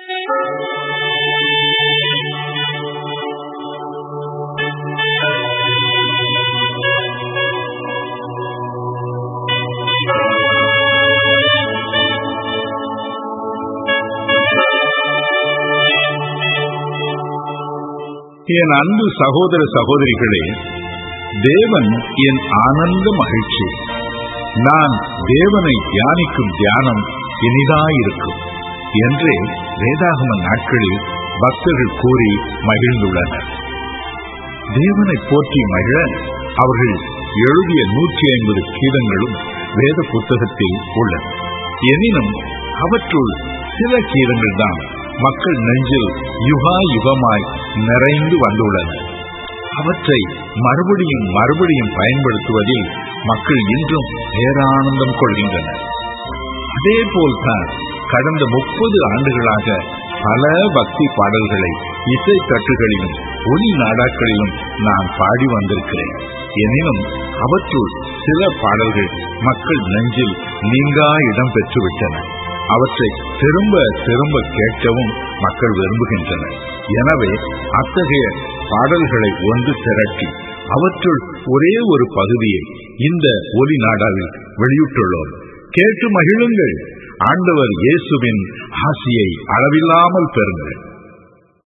என் அன்பு சகோதர சகோதரிகளே தேவன் என் ஆனந்த மகிழ்ச்சி நான் தேவனை தியானிக்கும் தியானம் இனிதாயிருக்கும் என்றே வேதாகம நாட்களில் பக்தர்கள் கூறி மகிழ்ந்துள்ளனர் தேவனை போற்றி மகிழ அவர்கள் எழுதிய நூற்றி ஐம்பது கீதங்களும் வேத புத்தகத்தில் உள்ளன எனினும் அவற்றுள் சில கீதங்கள் தான் மக்கள் நெஞ்சில் யுகா யுகமாய் நிறைந்து வந்துள்ளன அவற்றை மறுபடியும் மறுபடியும் பயன்படுத்துவதில் மக்கள் இன்றும் பேரானந்தம் கொள்கின்றனர் அதே போல்தான் கடந்த முப்பது ஆண்டுகளாக பல பக்தி பாடல்களை இசை தட்டுகளிலும் ஒளி நாடாக்களிலும் நான் பாடி வந்திருக்கிறேன் எனினும் அவற்றுள் சில பாடல்கள் மக்கள் நெஞ்சில் நீங்கா இடம் பெற்றுவிட்டன அவற்றை திரும்ப திரும்ப கேட்கவும் மக்கள் விரும்புகின்றனர் எனவே அத்தகைய பாடல்களை ஒன்று திரட்டி அவற்றுள் ஒரே ஒரு பகுதியை இந்த ஒலி நாடாவில் வெளியிட்டுள்ளோம் கேட்டு மகிழுங்கள் ஆண்டவர் இயேசுவின் ஆசியை அளவில்லாமல் பெறுங்கள்